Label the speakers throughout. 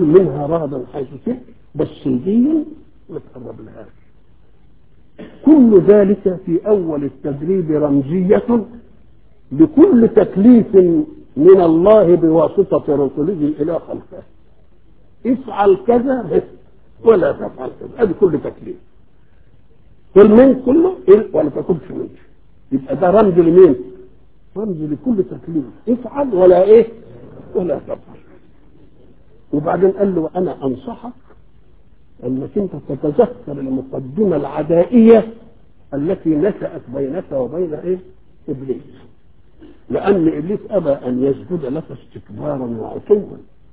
Speaker 1: منها رغدا حيث شئت بس دي ما تقرب لهاش كل ذلك في اول التدريب رمزيه لكل تكليف من الله بواسطه رسله الى خلقه افعل كذا ولا تفعل كذا هذه كل تكليف كل من كله إيه ولا تكونش منه يبقى ده رمز لمين؟ رمز لكل تكليف افعل ولا ايه؟ ولا تفعل وبعدين قال له انا انصحك انك انت تتذكر المقدمه العدائيه التي نشات بينك وبين ايه؟ ابليس لان ابليس ابى ان يسجد لك استكبارا وعتوا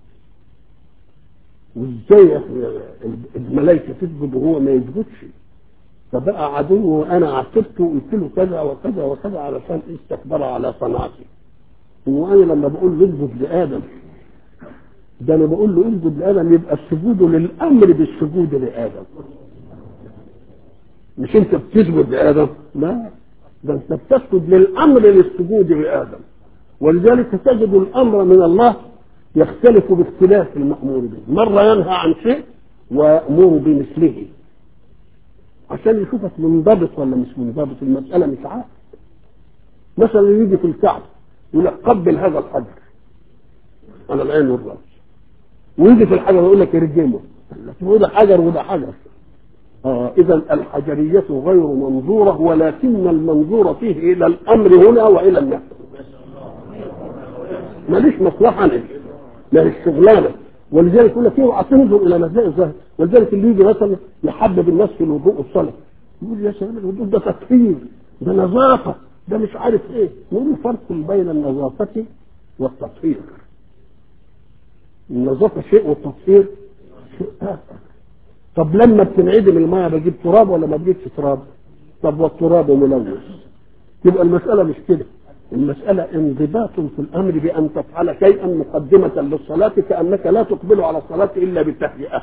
Speaker 1: وازاي الملائكه تسجد وهو ما يسجدش فبقى عدو وانا عاتبته وقلت له كذا وكذا وكذا علشان استكبر على صنعتي وانا لما بقول له اسجد لادم ده انا بقول له اسجد لادم يبقى السجود للامر بالسجود لادم مش انت بتسجد لادم لا ده انت بتسجد للامر للسجود لادم ولذلك تجد الامر من الله يختلف باختلاف المامور به مره ينهى عن شيء ويامر بمثله عشان يشوفك منضبط ولا مش منضبط المساله مش عارف مثلا يجي في الكعب يقول لك قبل هذا الحجر على العين والراس ويجي في الحجر يقول لك ارجمه وده حجر وده حجر آه اذا الحجريه غير منظوره ولكن المنظور فيه الى الامر هنا والى النهي ماليش مصلحه انا لا الشغلانه ولذلك يقول لك اوعى تنظر الى مزايا الظاهر ولذلك اللي يجي مثلا يحبب الناس في الوضوء والصلاه يقول يا سلام الوضوء ده تطهير ده نظافه ده مش عارف ايه نقول فرق بين النظافه والتطهير النظافه شيء والتطهير شيء اخر طب لما بتنعدم الميه بجيب تراب ولا ما بجيبش تراب طب والتراب ملوث تبقى المساله مش كده المسألة انضباط في الأمر بأن تفعل شيئا مقدمة للصلاة كأنك لا تقبل على الصلاة إلا بالتهيئة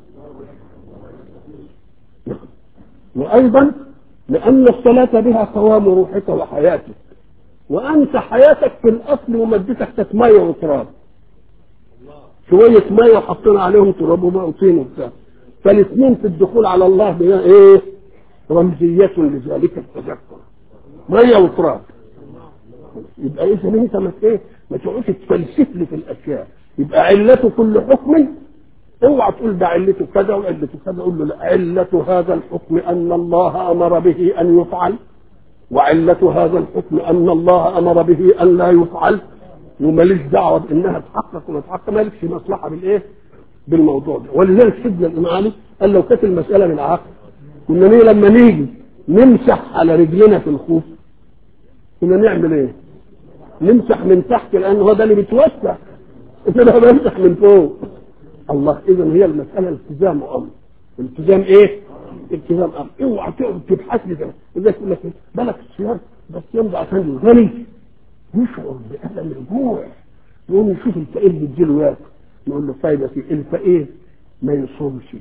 Speaker 1: وأيضا لأن الصلاة بها قوام روحك وحياتك وأنت حياتك في الأصل ومادتك كانت مية وتراب شوية مية وحطينا عليهم تراب وماء وطين وبتاع فالاثنين في الدخول على الله بها إيه؟ رمزية لذلك التذكر مية وتراب يبقى اذا انت ما ايه ما تقعدش تفلسف لي في الاشياء يبقى علته كل حكم اوعى تقول ده علته كذا وعلته كذا قول له لا علة هذا الحكم ان الله امر به ان يفعل وعلة هذا الحكم ان الله امر به ان لا يفعل وماليش دعوه بانها تحقق ولا تحقق مالكش مصلحه بالايه؟ بالموضوع ده ولذلك سيدنا الامام علي قال لو كانت المساله بالعقل كنا نيجي لما نيجي نمسح على رجلنا في الخوف كنا نعمل ايه؟ نمسح من تحت لان هو ده اللي بيتوسع انما بمسح من فوق الله اذا هي المساله التزام امر التزام ايه؟ التزام امر اوعى تقعد تبحث لي ده اذا يقول لك بالك الصيام ده الصيام ده عشان الغني يشعر بألم الجوع يقوم يشوف الفقير بيديله ياكل نقول له فايدة في الفقير ما يصومش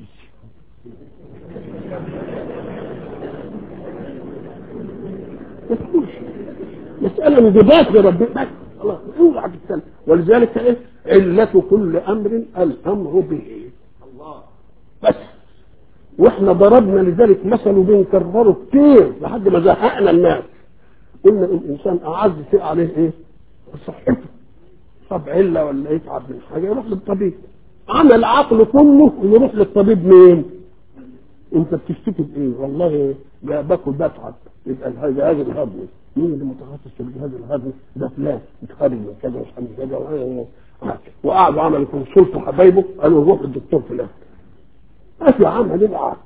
Speaker 1: ما تقولش مسألة انضباط لربنا بس خلاص اوعى تتكلم ولذلك ايه علة كل امر الامر به الله بس واحنا ضربنا لذلك مثل وبنكرره كتير لحد ما زهقنا الناس قلنا الانسان اعز شيء عليه ايه؟ صحته طب عله ولا يتعب من حاجه يروح للطبيب عمل عقله كله ويروح للطبيب مين؟ انت بتشتكي بايه؟ والله باكل بتعب يبقى الجهاز الهضمي مين اللي متخصص في الجهاز الهضمي؟ ده فلان متخرج من كذا ومش من كذا وقعدوا عملوا كونسلت حبايبه قالوا روح للدكتور فلان أتى عمل العقل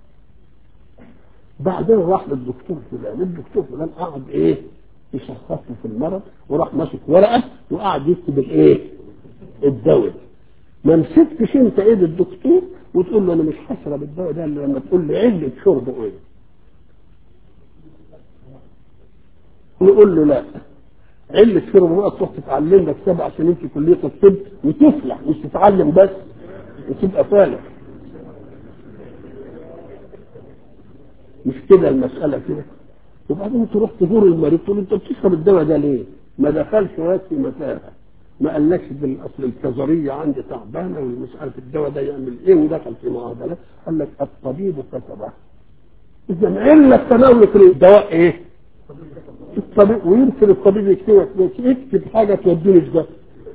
Speaker 1: بعدين راح للدكتور فلان الدكتور فلان قعد ايه يشخصه في المرض وراح ماسك ورقه وقعد يكتب الايه الدواء ما مسكتش انت ايد الدكتور وتقول له انا مش هشرب الدواء ده الا لما تقول لي عله شربه ايه نقول له لا علة شربه بقى تروح تتعلم لك سبع سنين في كليه الطب وتفلح مش تتعلم بس وتبقى فالح مش كده المسألة كده وبعدين تروح تزور المريض تقول انت بتشرب الدواء ده ليه؟ ما دخلش وقت في مسافة ما قالكش بالاصل الكظريه عندي تعبانه ومش عارف الدواء ده يعمل ايه ودخل في معادله قال لك الطبيب كتبه اذا عله تناول الدواء ايه؟ الطبيب ويمكن الطبيب يكتب يكتب حاجه توديني ده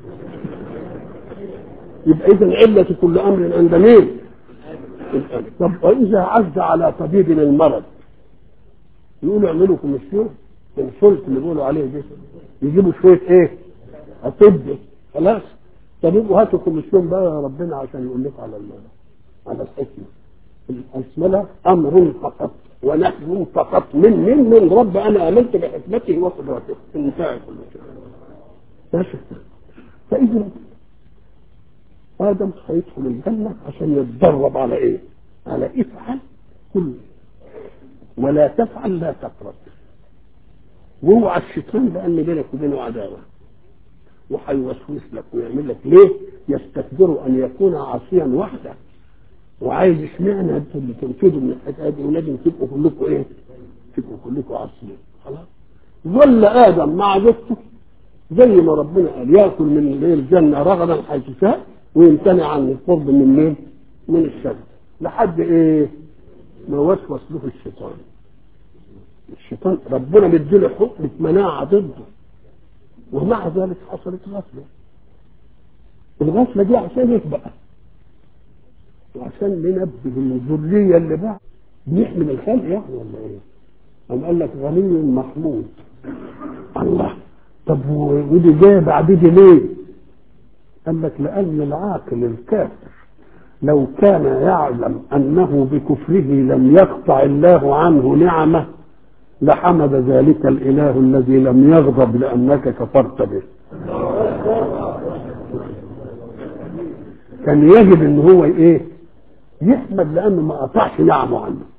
Speaker 1: يبقى اذا عله كل امر عند مين؟ طب واذا عز على طبيب المرض يقولوا اعملوا كوميسيون الفلك اللي بيقولوا عليه ده يجيبوا شويه ايه؟ اطب خلاص طب يبقوا هاتوا كوميسيون بقى يا ربنا عشان يقول لكم على على الحكمه الاسمله امر فقط ونحن فقط من من من رب انا امنت بحكمته وقدرته انتهى كل شيء ماشي فاذا ادم هيدخل الجنه عشان يتدرب على ايه؟ على افعل كل ولا تفعل لا تقرب واوعى الشيطان لان بينك وبينه عداوه وهيوسوس لك ويعمل لك ليه؟ يستكبر ان يكون عاصيا وحده وعايز اشمعنى انتوا اللي تنفذوا من الحكايه دي ولازم تبقوا كلكم ايه؟ تبقوا كلكم عاصيين خلاص ظل ادم مع زوجته زي ما ربنا قال ياكل من الجنه رغدا حيث شاء ويمتنع عن القرب من مين؟ من الشر لحد ايه؟ ما وسوس له الشيطان الشيطان ربنا مديله حكم مناعه ضده ومع ذلك حصلت غفله الغفله دي عشان ايه بقى؟ وعشان ننبه الذريه اللي بعد بيحمل الخلق يعني ولا ايه؟ قام قال لك غني محمود الله طب ودي جايه بعد دي ليه؟ قال لك لان العاقل الكافر لو كان يعلم انه بكفره لم يقطع الله عنه نعمه لحمد ذلك الاله الذي لم يغضب لانك كفرت به كان يجب ان هو ايه يحمد لانه ما قطعش نعمه عنه